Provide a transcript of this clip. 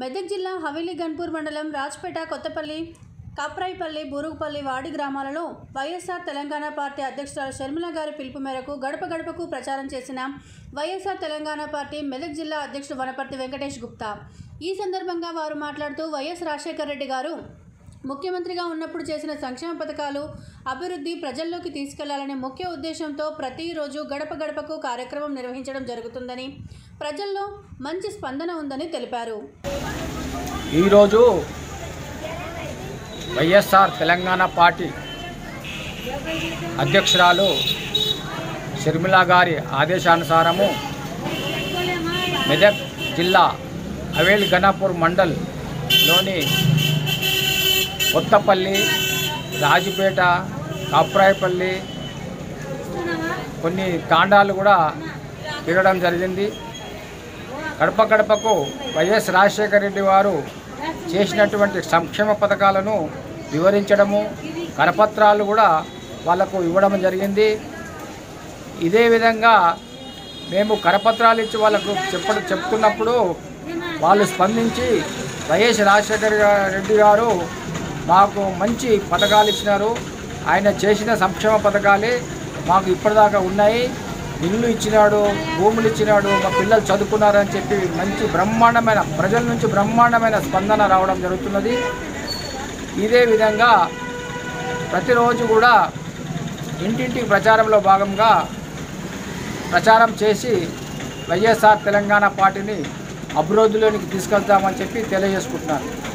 మెదక్ జిల్లా హవేలీ గన్పూర్ మండలం రాజ్పేట కొత్తపల్లి కాప్రాయిపల్లి బూరుగుపల్లి వాడి గ్రామాలలో వైఎస్ఆర్ తెలంగాణ పార్టీ అధ్యక్షురాలు షర్మిల గారి పిలుపు మేరకు గడప గడపకు ప్రచారం చేసిన వైఎస్ఆర్ తెలంగాణ పార్టీ మెదక్ జిల్లా అధ్యక్షుడు వనపర్తి వెంకటేష్ గుప్తా ఈ సందర్భంగా వారు మాట్లాడుతూ వైఎస్ రాజశేఖర రెడ్డి గారు ముఖ్యమంత్రిగా ఉన్నప్పుడు చేసిన సంక్షేమ పథకాలు అభివృద్ధి ప్రజల్లోకి తీసుకెళ్లాలనే ముఖ్య ఉద్దేశంతో ప్రతిరోజు గడప గడపకు కార్యక్రమం నిర్వహించడం జరుగుతుందని ప్రజల్లో మంచి స్పందన ఉందని తెలిపారు ఈరోజు వైఎస్ఆర్ తెలంగాణ పార్టీ అధ్యక్షురాలు షర్మిల గారి ఆదేశానుసారము మెదక్ జిల్లా అవేల్ గణాపూర్ మండల్లోని కొత్తపల్లి రాజుపేట కాప్రాయపల్లి కొన్ని తాండాలు కూడా తిరగడం జరిగింది గడప గడపకు వైఎస్ రాజశేఖర రెడ్డి వారు చేసినటువంటి సంక్షేమ పథకాలను వివరించడము కరపత్రాలు కూడా వాళ్ళకు ఇవ్వడం జరిగింది ఇదే విధంగా మేము కరపత్రాలు ఇచ్చి వాళ్ళకు చెప్ప చెప్తున్నప్పుడు వాళ్ళు స్పందించి వైఎస్ రాజశేఖర గా- రెడ్డి గారు మాకు మంచి పథకాలు ఇచ్చినారు ఆయన చేసిన సంక్షేమ పథకాలే మాకు ఇప్పటిదాకా ఉన్నాయి ఇల్లు ఇచ్చినాడు భూములు ఇచ్చినాడు మా పిల్లలు చదువుకున్నారని చెప్పి మంచి బ్రహ్మాండమైన ప్రజల నుంచి బ్రహ్మాండమైన స్పందన రావడం జరుగుతున్నది ఇదే విధంగా ప్రతిరోజు కూడా ఇంటింటికి ప్రచారంలో భాగంగా ప్రచారం చేసి వైఎస్ఆర్ తెలంగాణ పార్టీని అభివృద్ధిలోనికి తీసుకెళ్తామని చెప్పి తెలియజేసుకుంటున్నాను